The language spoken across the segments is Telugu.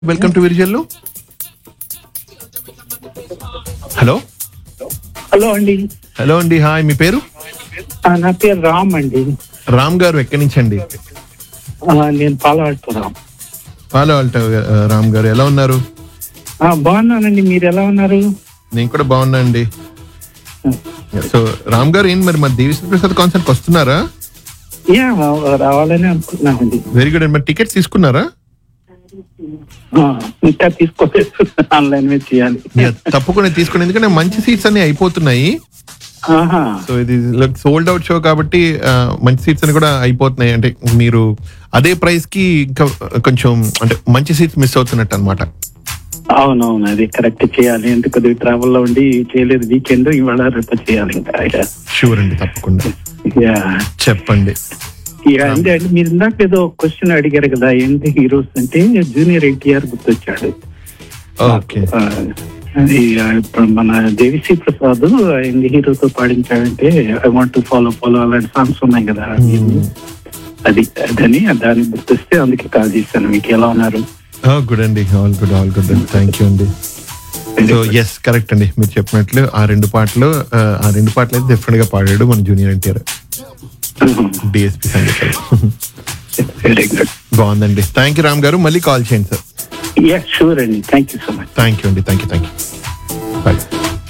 welcome to Virijallu hello hello అండి హలో అండి హాయ్ మీ పేరు ఆ, నా పేరు రామ్ అండి రామ్ గారు ఎక్కడి నుంచి అండి ఆ, నేను పాలవాడుతున్నాం ఫాలో అల్ట రామ్ గారు ఎలా ఉన్నారు బాగున్నానండి మీరు ఎలా ఉన్నారు నేను కూడా బాగున్నా అండి సో రామ్ గారు ఏంటి మరి మా దేవిశ్రీ ప్రసాద్ కాన్సర్ట్ వస్తున్నారా యా రావాలని అనుకున్నానండి వెరీ గుడ్ అండి మరి టికెట్స్ తీసుకున్నారా ఆ, ఇంకా తీసుకోలేదు ఆన్లైన్ మీద చేయాలి Yeah, తప్పకుండా తీసుకోండి ఎందుకంటే మంచి సీట్స్ అన్ని అయిపోతున్నాయి ఆహా సో ఇది సోల్డ్ అవుట్ షో కాబట్టి ఆ, మంచి సీట్స్ అని కూడా అయిపోతున్నాయి అంటే మీరు అదే ప్రైస్ కి ఇంకా కొంచెం అంటే మంచి సీట్స్ మిస్ అవుతున్నట్టు అనమాట అవునవును అది కరెక్ట్ చేయాలి ఎందుకు కొద్దిగా ట్రావెల్ లో ఉండి చేయలేదు వీకెండ్ ఇవాళ రేపు చేయాలి ఇంకా షూర్ అండి తప్పకుండా యా చెప్పండి ఇక అంతే అండి మీరు ఇందాక ఏదో క్వశ్చన్ అడిగారు కదా ఏంటి హీరోస్ అంటే జూనియర్ ఎన్టీఆర్ గుర్తొచ్చాడు ఓకే ఆ, అది ఆ, ఇప్పుడు మన దేవిశ్రీ ప్రసాద్ ఆయన హీరోతో పాడించాడంటే I want to follow follow అలాంటి సాంగ్స్ ఉన్నాయి కదా అది అదని దాన్ని గుర్తొస్తే అందుకే కాల్ చేశాను మీకు ఎలా ఉన్నారు గుడ్ అండి ఆల్ గుడ్ ఆల్ గుడ్ అండి థ్యాంక్ యూ అండి సో ఎస్ కరెక్ట్ అండి మీరు చెప్పినట్లు ఆ రెండు పాటలు ఆ, ఆ రెండు పాటలు అయితే డిఫరెంట్ గా పాడాడు మన జూనియర్ ఎన్టీఆర్ డిఎస్పి సంగీతం వెరీ గుడ్ బాగుందండి థ్యాంక్ యూ రామ్ గారు మళ్ళీ కాల్ చేయండి సార్ యా షూర్ అండి thank you so much thank you అండి thank you thank you bye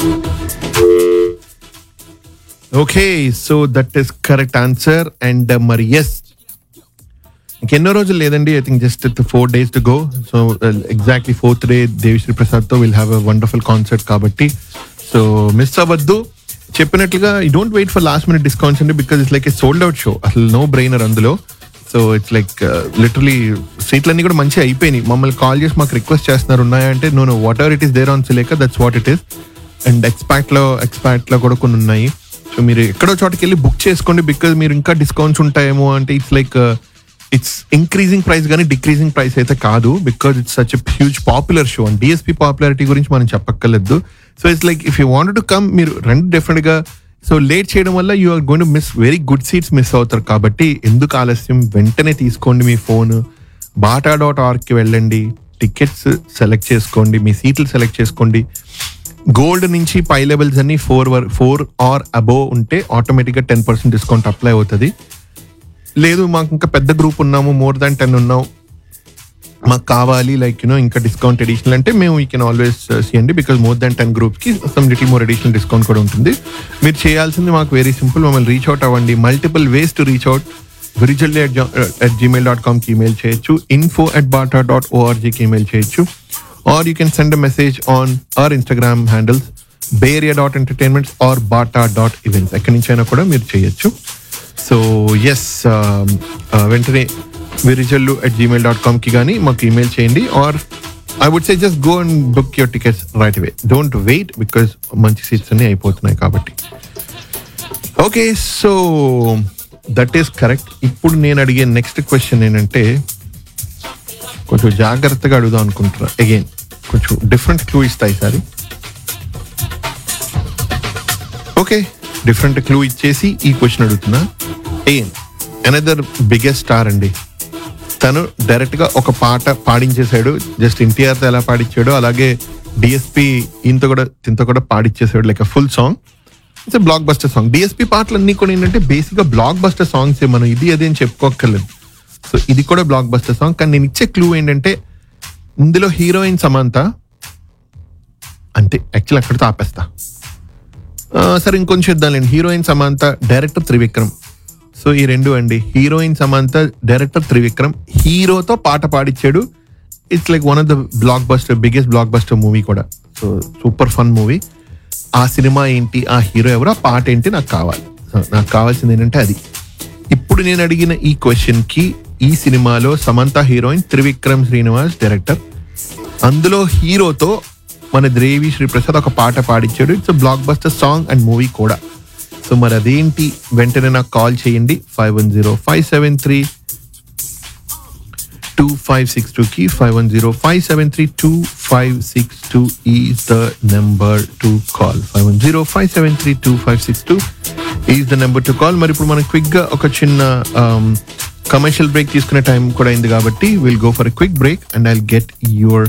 okay so that is correct answer and మరి ఎస్ ఇంకెన్నో రోజులు లేదండి I think just four days to go so exactly fourth day Devi Sri Prasad తో will have a wonderful concert కాబట్టి సో మిస్ అవ్వద్దు చెప్పినట్లుగా ఈ don't wait for last minute discounts అండి because it's like a sold out show అసలు నో బ్రెయినర్ అందులో సో ఇట్స్ లైక్ లిటరలీ సీట్లన్నీ కూడా మంచిగా అయిపోయినాయి మమ్మల్ని కాల్ చేసి మాకు రిక్వెస్ట్ చేస్తున్నారు ఉన్నాయా అంటే no no whatever it is there on సిలేక that's what it is and ఎక్స్పాక్ట్ లో ఎక్స్పాక్ట్ లో కూడా కొన్ని ఉన్నాయి సో మీరు ఎక్కడో చోటకి వెళ్ళి బుక్ చేసుకోండి బికాజ్ మీరు ఇంకా డిస్కౌంట్స్ ఉంటాయేమో అంటే it's like it's increasing price కానీ డిక్రీజింగ్ ప్రైస్ అయితే కాదు because it's such huge popular show and DSP popularity గురించి మనం చెప్పక్కర్లేదు so it's like if you want to come మీరు రెండు డెఫినెట్ గా సో లేట్ చేయడం వల్ల you are going to miss very good seats miss అవుతారు కాబట్టి ఎందుకు ఆలస్యం వెంటనే తీసుకోండి మీ ఫోన్ బాటా డాట్ ఆర్గ్కి వెళ్ళండి టికెట్స్ సెలెక్ట్ చేసుకోండి మీ సీట్లు సెలెక్ట్ చేసుకోండి గోల్డ్ నుంచి పై లెవెల్స్ అన్ని four or four or above ఉంటే ఆటోమేటిక్గా టెన్ పర్సెంట్ డిస్కౌంట్ అప్లై అవుతుంది లేదు మాకు ఇంకా పెద్ద గ్రూప్ ఉన్నాము మోర్ దాన్ టెన్ ఉన్నాం మాకు కావాలి లైక్ యూనో ఇంకా డిస్కౌంట్ ఎడిషనల్ అంటే మేము యూ కెన్ ఆల్వేస్ చేయండి because more than ten groups కి some little more additional discount కూడా ఉంటుంది మీరు చేయాల్సింది మాకు వెరీ సింపుల్ మమ్మల్ని రీచ్ అవుట్ అవ్వండి multiple ways to reach out విరిజల్లీ అట్ అట్ జీమెయిల్ డాట్ కామ్కి ఈమెయిల్ చేయొచ్చు ఇన్ఫో అట్ బాటా డాట్ ఓఆర్జీకి ఈమెయిల్ చేయొచ్చు or you can send a message on our Instagram handles bay area dot entertainments are BATA dot events ఎక్కడి నుంచైనా కూడా మీరు చేయొచ్చు సో ఎస్ వెంటనే విరిజల్లు అట్ జీమెయిల్ డాట్ కామ్కి కానీ మాకు ఈమెయిల్ చేయండి or I would say just go and book your tickets right away don't wait because మంచి సీట్స్ అన్ని అయిపోతున్నాయి కాబట్టి okay so that is correct ఇప్పుడు నేను అడిగే నెక్స్ట్ క్వశ్చన్ ఏంటంటే కొంచెం జాగ్రత్తగా అడుగుదాం అనుకుంటున్నా అగైన్ కొంచెం డిఫరెంట్ క్లూ ఇస్తాయి సారి ఓకే డిఫరెంట్ క్లూ ఇచ్చేసి ఈ క్వశ్చన్ అడుగుతున్నా ఏం అనదర్ బిగ్గెస్ట్ స్టార్ అండి తను డైరెక్ట్ గా ఒక పాట పాడించేశాడు జస్ట్ ఎన్టీఆర్ తో ఎలా పాడించాడో అలాగే డిఎస్పి ఈయనతో కూడా దీంతో కూడా పాడిచ్చేసాడు లైక్ ఫుల్ సాంగ్ ఇట్స్ బ్లాక్ బస్టర్ సాంగ్ డిఎస్పి పాటలు అన్ని కూడా ఏంటంటే బేసిక్ గా బ్లాక్ బస్టర్ సాంగ్స్ మనం ఇది అది అని చెప్పుకోక్కర్లేదు సో ఇది కూడా బ్లాక్ బస్టర్ సాంగ్ కానీ నేను ఇచ్చే క్లూ ఏంటంటే ఇందులో హీరోయిన్ సమంత అంతే యాక్చువల్ అక్కడితో ఆపేస్తా ఆ, సరే ఇంకొంచెం ఇద్దాంలేండి heroine Samantha director Trivikram so ఈ రెండు అండి హీరోయిన్ సమంత డైరెక్టర్ త్రివిక్రమ్ హీరోతో పాట పాడిచ్చాడు it's like one of the block buster biggest block buster movie కూడా సో సూపర్ ఫన్ మూవీ ఆ సినిమా ఏంటి ఆ హీరో ఎవరు ఆ పాట ఏంటి నాకు కావాలి సో నాకు కావాల్సింది ఏంటంటే అది ఇప్పుడు నేను అడిగిన ఈ క్వశ్చన్ కి ఈ సినిమాలో సమంత హీరోయిన్ త్రివిక్రమ్ శ్రీనివాస్ డైరెక్టర్ అందులో హీరోతో మన దేవి శ్రీప్రసాద్ ఒక పాట పాడించాడు ఇట్స్ బ్లాక్ బస్టర్ సాంగ్ అండ్ మూవీ కూడా సో మరి అదేంటి వెంటనే నాకు కాల్ చేయండి five one zero five seven three two five six two కి five one zero five seven three two five six two is the number to call five one zero five seven three two five six two is the number to call మరి ఇప్పుడు మనం క్విక్ గా ఒక చిన్న కమర్షియల్ బ్రేక్ తీసుకునే టైం కూడా అయింది కాబట్టి will go for quick break and I get your